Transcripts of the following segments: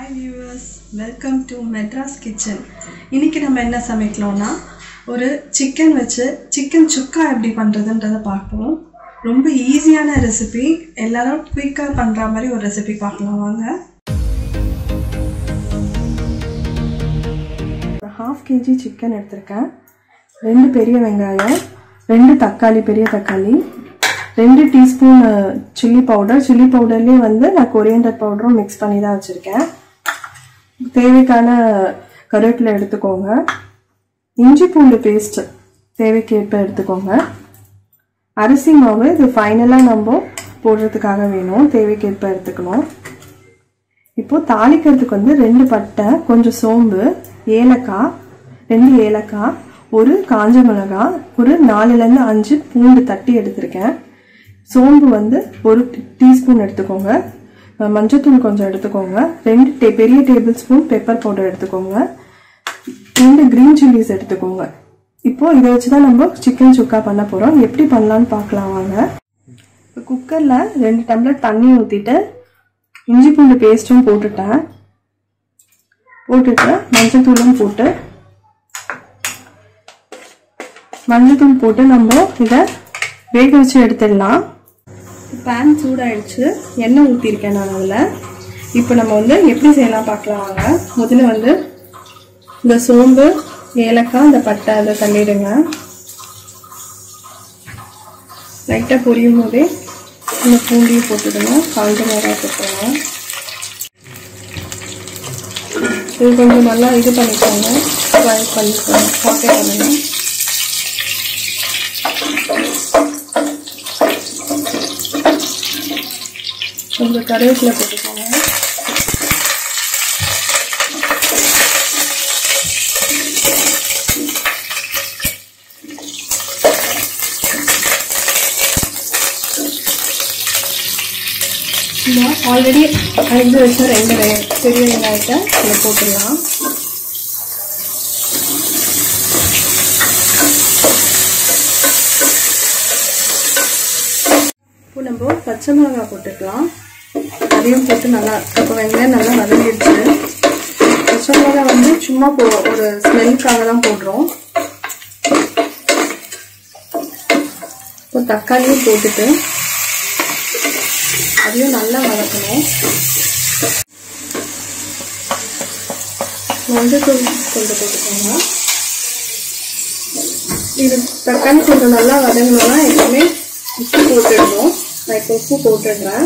hi viewers welcome to Madras kitchen இன்னைக்கு நம்ம என்ன சமைக்கலாம்னா ஒரு சிக்கன் வச்சு சிக்கன் சுக்கா எப்படி பண்ணுறதுன்றதை பார்ப்போம் ரொம்ப ஈஸியான ரெசிபி எல்லாரும் குயிக்காக பண்ணுற மாதிரி ஒரு ரெசிபி பார்க்கலாம் வாங்க ஒரு ஹாஃப் கேஜி சிக்கன் எடுத்திருக்கேன் ரெண்டு பெரிய வெங்காயம் ரெண்டு தக்காளி பெரிய தக்காளி ரெண்டு டீஸ்பூன் சில்லி பவுடர் சில்லி பவுடர்லேயே வந்து நான் கொரியண்டர் பவுடரும் மிக்ஸ் பண்ணி தான் வச்சுருக்கேன் தேவைக்கான கருவேப்பிலை எடுத்துக்கோங்க இஞ்சி பூண்டு பேஸ்ட் தேவைக்கேற்ப எடுத்துக்கோங்க அரிசி மாவு இது ஃபைனலாக நம்ம போடுறதுக்காக வேணும் தேவைக்கேற்ப எடுத்துக்கணும் இப்போது தாளிக்கிறதுக்கு வந்து ரெண்டு பட்டை கொஞ்சம் சோம்பு ஏலக்காய் ரெண்டு ஏலக்காய் ஒரு காஞ்ச மிளகாய் ஒரு நாலுலேருந்து அஞ்சு பூண்டு தட்டி எடுத்திருக்கேன் சோம்பு வந்து ஒரு டீஸ்பூன் எடுத்துக்கோங்க மஞ்சத்தூள் கொஞ்சம் எடுத்துக்கோங்க ரெண்டு டே பெரிய டேபிள் ஸ்பூன் பெப்பர் பவுடர் எடுத்துக்கோங்க ரெண்டு க்ரீன் சில்லிஸ் எடுத்துக்கோங்க இப்போ இதை வச்சு தான் நம்ம சிக்கன் சுக்கா பண்ண போகிறோம் எப்படி பண்ணலான்னு பார்க்கலாம் வாங்க இப்போ குக்கரில் ரெண்டு டம்ளர் தண்ணி ஊற்றிட்டு இஞ்சி பூண்டு பேஸ்ட்டும் போட்டுட்டேன் போட்டுட்டு மஞ்சத்தூளும் போட்டு மஞ்சத்தூள் போட்டு நம்ம இதை வேக வச்சு எடுத்துடலாம் பேன் சூடாயிடுச்சு எண்ணெய் ஊற்றிருக்கேன் நான் அதில் இப்போ நம்ம வந்து எப்படி செய்யலாம் பார்க்கலாம் வாங்க முதல்ல வந்து இந்த சோம்பு ஏலக்காய் இந்த பட்டை அதை தள்ளிடுங்க லைட்டாக பொரியும் போதே இந்த பூண்டியும் போட்டுடணும் காஞ்ச மிளகாய் போட்டுருங்க இது கொஞ்சம் நல்லா இது பண்ணிக்கோங்க ஃப்ரை பண்ணிக்கோங்க சாட்டே பண்ணுங்க கொஞ்சம் கருவேப்பிலை போட்டுக்கோங்க ஆல்ரெடி அரிஞ்சு வச்ச ரெண்டு பெரிய வெங்காயத்தை இதில் போட்டுடலாம் இப்போ நம்ம பச்சை மிளகாய் போட்டுக்கலாம் அதையும் போட்டு நல்லா இப்போ வெங்காயம் நல்லா வதங்கிடுச்சு பச்சை மிளகாய் வந்து சும்மா போ ஒரு ஸ்மெல்லுக்காக தான் போடுறோம் இப்போ தக்காளியும் போட்டுட்டு அதையும் நல்லா வதக்கணும் மஞ்சத்தூள் கொஞ்சம் போட்டுக்கோங்க இது தக்காளி கொஞ்சம் நல்லா வதங்கணும்னா எப்பவுமே உப்பு போட்டுடணும் நான் இப்போ உப்பு போட்டுடுறேன்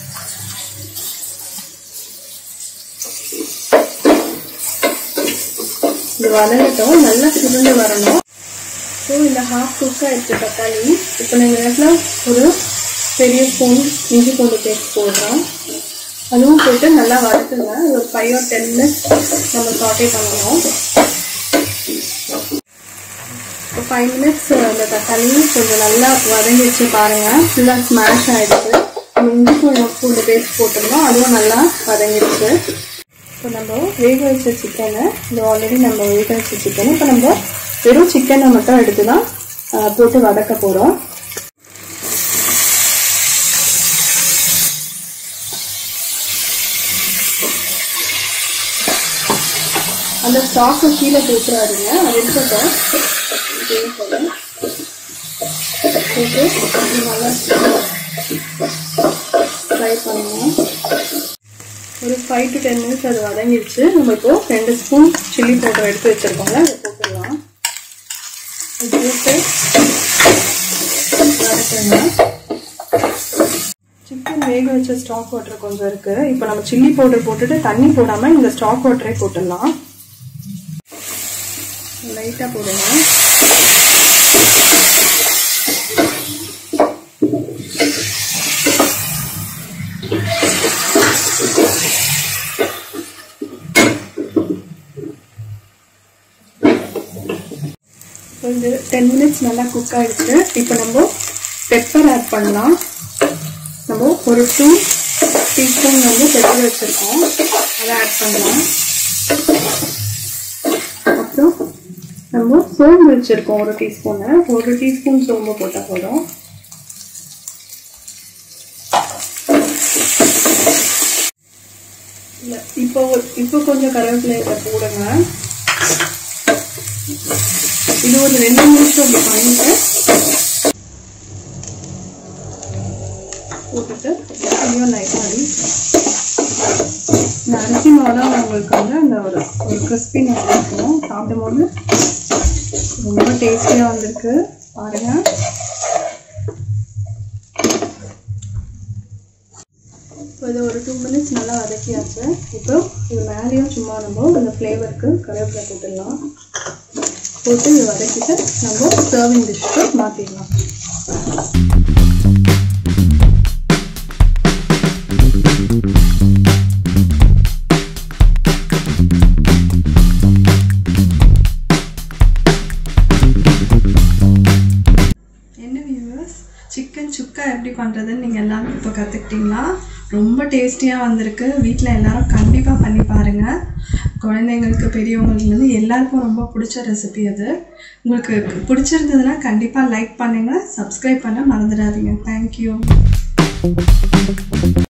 இது வதங்கட்டும் நல்லா சுருண்டு வரணும் ஸோ இந்த ஹாஃப் குக்காக இருக்குது தக்காளி இப்போ நீங்கள் நேரத்தில் ஒரு பெரிய ஸ்பூன் இஞ்சி பூண்டு பேஸ்ட் போடுறோம் அதுவும் போட்டு நல்லா வதக்குங்க ஒரு ஃபைவ் ஆர் டென் மினிட்ஸ் நம்ம சாட்டே பண்ணணும் இப்போ ஃபைவ் மினிட்ஸ் அந்த தக்காளி கொஞ்சம் நல்லா வதங்கிடுச்சு பாருங்கள் ஃபுல்லாக ஸ்மாஷ் ஆகிடுச்சு இஞ்சி பூண்டு பூண்டு பேஸ்ட் போட்டிருந்தோம் அதுவும் நல்லா வதங்கிடுச்சு இப்போ நம்ம வேக வச்ச சிக்கனை இது ஆல்ரெடி நம்ம வேக வச்ச சிக்கன் இப்போ நம்ம வெறும் சிக்கனை மட்டும் எடுத்து தான் போட்டு வதக்க போகிறோம் அந்த ஸ்டாக்கை கீழே போட்டுறாருங்க அது இருக்கட்டும் இதே போல போட்டு நல்லா ஃப்ரை பண்ணுவோம் ஒரு ஃபைவ் டு டென் மினிட்ஸ் அது வதங்கிடுச்சு நம்ம இப்போ ரெண்டு ஸ்பூன் சில்லி பவுடர் எடுத்து வச்சுருக்கோங்க அதை போட்டுடலாம் போட்டு வதக்குங்க சிக்கன் வேக வச்ச ஸ்டாக் வாட்டர் கொஞ்சம் இருக்கு இப்போ நம்ம சில்லி பவுடர் போட்டுட்டு தண்ணி போடாம இந்த ஸ்டாக் வாட்டரே போட்டுடலாம் லைட்டா போடுங்க வந்து டென் மினிட்ஸ் நல்லா குக் ஆகிடுச்சு இப்போ நம்ம பெப்பர் ஆட் பண்ணலாம் நம்ம ஒரு டூ டீஸ்பூன் வந்து பெப்பர் வச்சுருக்கோம் அதை ஆட் பண்ணலாம் அப்புறம் நம்ம சோம்பு வச்சுருக்கோம் ஒரு டீஸ்பூனு ஒரு டீஸ்பூன் சோம்பு போட்டால் போதும் இல்லை இப்போ இப்போ கொஞ்சம் கருவேப்பிலை இதை போடுங்க இது ஒரு ரெண்டு நிமிஷம் அப்படி பண்ணிட்டு போட்டுட்டு கொஞ்சம் லைட்டாக இந்த அரிசி மாவு உங்களுக்கு வந்து அந்த ஒரு ஒரு கிறிஸ்பினஸ் இருக்கும் சாப்பிடும்போது ரொம்ப டேஸ்டியாக வந்திருக்கு பாருங்க இப்போ இது ஒரு டூ மினிட்ஸ் நல்லா வதக்கியாச்சு இப்போ இது மேலேயும் சும்மா நம்ம அந்த ஃப்ளேவருக்கு கருவேப்பிலை போட்டுடலாம் போட்டு இது வதக்கிட்டு நம்ம சர்விங் டிஷ்க்கு மாற்றிடலாம் என்ன வியூவர்ஸ் சிக்கன் சுக்கா எப்படி பண்ணுறதுன்னு நீங்கள் எல்லாரும் இப்போ கற்றுக்கிட்டீங்களா ரொம்ப டேஸ்டியாக வந்திருக்கு வீட்டில் எல்லாரும் கண்டிப்பாக பண்ணி பாருங்கள் குழந்தைங்களுக்கு பெரியவங்களுக்கு வந்து எல்லாருக்கும் ரொம்ப பிடிச்ச ரெசிபி அது உங்களுக்கு பிடிச்சிருந்ததுன்னா கண்டிப்பாக லைக் பண்ணுங்கள் சப்ஸ்கிரைப் பண்ண மறந்துடாதீங்க தேங்க்யூ